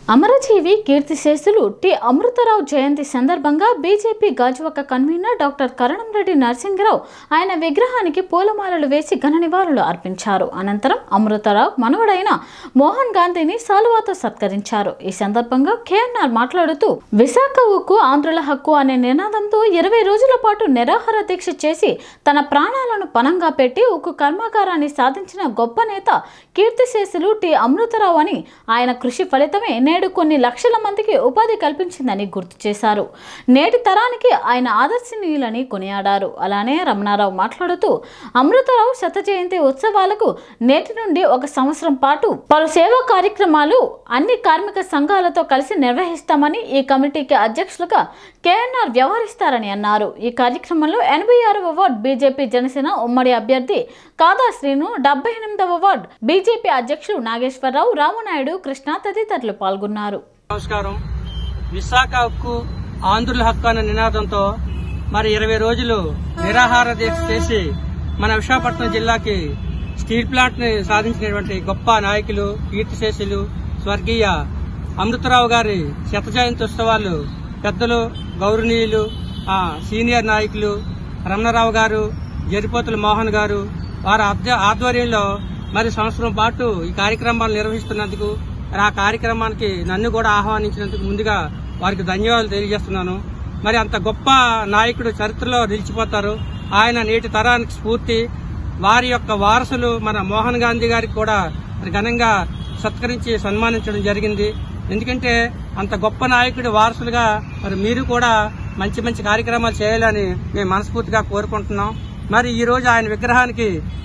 అమరజీవి కీర్తిశేషులు టి అమృతరావు జయంతి సందర్భంగా BJP Gajuwaka convener doctor Karanamreddy Narasimharao ఆయన విగ్రహానికి పూలమాలలు వేసి ఘన నివాళులు అర్పించారు అనంతరం అమృతరావు మనవడైన మోహన్ గాంధీని సాలువాతో సత్కరించారు ఈ సందర్భంగా కేఎన్ఆర్ మాట్లాడుతూ విశాఖ ఉక్కు ఆంధ్రుల హక్కు అనే నినాదంతో ఇరవై రోజుల పాటు నిరాహార దీక్ష చేసి తన ప్రాణాలను పణంగా పెట్టి ఉక్కు కర్మాగారాన్ని సాధించిన గొప్ప నేత కీర్తిశేషులు టి అమృతరావు అని ఆయన కృషి ఫలితమే నేడు కొన్ని లక్షల మందికి ఉపాధి కల్పించిందని గుర్తు చేశారు నేటి తరానికి ఆయన ఆదర్శనీయులని కొనియాడారు అలానే రమణారావు మాట్లాడుతూ అమృతరావు శత జయంతి ఉత్సవాలకు నేటి నుండి ఒక సంవత్సరం పాటు పలు సేవా కార్యక్రమాలు అన్ని కార్మిక సంఘాలతో కలిసి నిర్వహిస్తామని ఈ కమిటీకి అధ్యక్షులుగా కేఎన్ఆర్ వ్యవహరిస్తారని అన్నారు ఈ కార్యక్రమంలో ఎనభై ఆరవ వార్డ్ బీజేపీ జనసేన ఉమ్మడి అభ్యర్థి కాదా శ్రీను డెబ్బై ఎనిమిదవ వార్డ్ బీజేపీ అధ్యక్షులు నాగేశ్వరరావు రామనాయుడు కృష్ణ తదితరులు పాల్గొన్నారు నమస్కారం విశాఖ హక్కు ఆంధ్రుల హక్కు అనే నినాదంతో మరి ఇరవై రోజులు నిరాహార దీక్ష చేసి మన విశాఖపట్నం జిల్లాకి స్టీల్ ప్లాంట్ ని సాధించినటువంటి గొప్ప నాయకులు కీర్తిశేషులు స్వర్గీయ అమృతరావు గారి శత జయంతి ఉత్సవాలు పెద్దలు గౌరవనీయులు ఆ, సీనియర్ నాయకులు రమణరావు గారు జరిపోతుల మోహన్ గారు వారి ఆధ్వ- ఆధ్వర్యంలో మరి సంవత్సరం పాటు ఈ కార్యక్రమాలు నిర్వహిస్తున్నందుకు మరి ఆ కార్యక్రమానికి నన్ను కూడా ఆహ్వానించినందుకు ముందుగా వారికి ధన్యవాదాలు తెలియజేస్తున్నాను మరి అంత గొప్ప నాయకుడు చరిత్రలో నిలిచిపోతారు ఆయన నేటి తరానికి స్ఫూర్తి వారి యొక్క వారసులు మన మోహన్ గాంధీ గారికి కూడా మరి ఘనంగా సత్కరించి సన్మానించడం జరిగింది ఎందుకంటే అంత గొప్ప నాయకుడి వారసులుగా మరి మీరు కూడా మంచి మంచి కార్యక్రమాలు చేయాలని మేము మనస్ఫూర్తిగా కోరుకుంటున్నాం మరి ఈ రోజు ఆయన విగ్రహానికి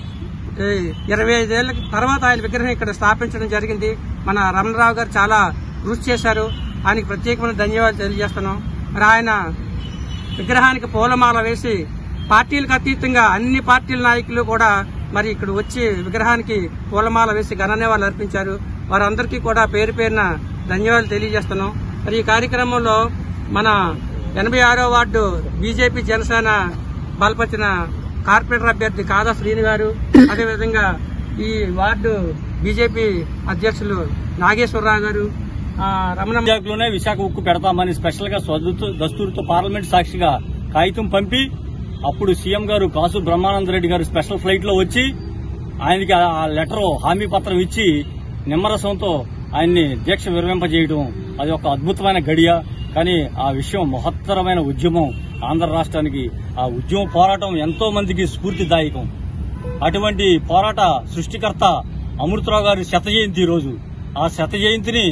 ఈ ఇరవై ఐదేళ్ల తర్వాత ఆయన విగ్రహం ఇక్కడ స్థాపించడం జరిగింది మన రమణరావు గారు చాలా కృషి చేశారు ఆయనకి ప్రత్యేకమైన ధన్యవాదాలు తెలియజేస్తున్నాం మరి ఆయన విగ్రహానికి పూలమాల వేసి పార్టీలకు అతీతంగా అన్ని పార్టీల నాయకులు కూడా మరి ఇక్కడ వచ్చి విగ్రహానికి పూలమాల వేసి ఘననివాళులు అర్పించారు వారందరికీ కూడా పేరు పేరున ధన్యవాదాలు తెలియజేస్తున్నాం మరి ఈ కార్యక్రమంలో మన ఎనభై ఆరో వార్డు బీజేపీ జనసేన బలపరిచిన కార్పొరేటర్ అభ్యర్థి కాదా శ్రీని గారు అదేవిధంగా ఈ వార్డు బీజేపీ అధ్యక్షులు నాగేశ్వరరావు గారు ఆ, రమణ విశాఖలోనే విశాఖ ఉక్కు పెడతామని స్పెషల్ గా స్వదస్తు- దస్తూరుతో పార్లమెంట్ సాక్షిగా కాగితం పంపి అప్పుడు సీఎం గారు కాసు బ్రహ్మానంద రెడ్డి గారు స్పెషల్ ఫ్లైట్ లో వచ్చి ఆయనకి ఆ- ఆ లెటర్ హామీ పత్రం ఇచ్చి నిమ్మరసంతో ఆయన్ని దీక్ష విరమింపజేయడం అది ఒక అద్భుతమైన గడియ కానీ ఆ విషయం మహత్తరమైన ఉద్యమం ఆంధ్ర రాష్ట్రానికి ఆ ఉద్యమ పోరాటం ఎంతో మందికి స్ఫూర్తిదాయకం అటువంటి పోరాట సృష్టికర్త అమృతరావు గారి శత జయంతి ఈ రోజు ఆ శత జయంతిని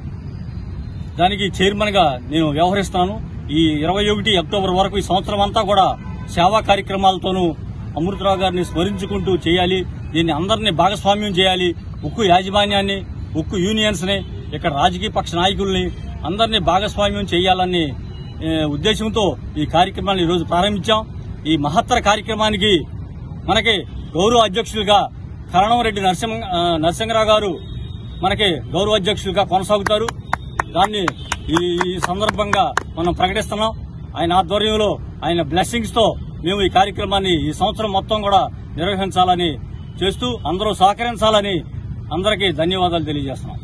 దానికి చైర్మన్ గా నేను వ్యవహరిస్తున్నాను ఈ ఇరవై ఒకటి అక్టోబర్ వరకు ఈ సంవత్సరం అంతా కూడా సేవా కార్యక్రమాలతోనూ అమృతరావు గారిని స్మరించుకుంటూ చేయాలి దీన్ని అందరినీ భాగస్వామ్యం చేయాలి ఉక్కు యాజమాన్యాన్ని ఉక్కు యూనియన్స్ ని ఇక్కడ రాజకీయ పక్ష నాయకుల్ని అందరినీ భాగస్వామ్యం చేయాలని ఏ, ఉద్దేశంతో ఈ కార్యక్రమాన్ని ఈ రోజు ప్రారంభించాం ఈ మహత్తర కార్యక్రమానికి మనకి గౌరవ అధ్యక్షులుగా కరణంరెడ్డి నరసింహ ఆ, నరసింహరావు గారు మనకి గౌరవ అధ్యక్షులుగా కొనసాగుతారు దాన్ని ఈ ఈ సందర్భంగా మనం ప్రకటిస్తున్నాం ఆయన ఆధ్వర్యంలో ఆయన బ్లెస్సింగ్స్ తో మేము ఈ కార్యక్రమాన్ని ఈ సంవత్సరం మొత్తం కూడా నిర్వహించాలని చేస్తూ అందరూ సహకరించాలని అందరికీ ధన్యవాదాలు తెలియజేస్తున్నాం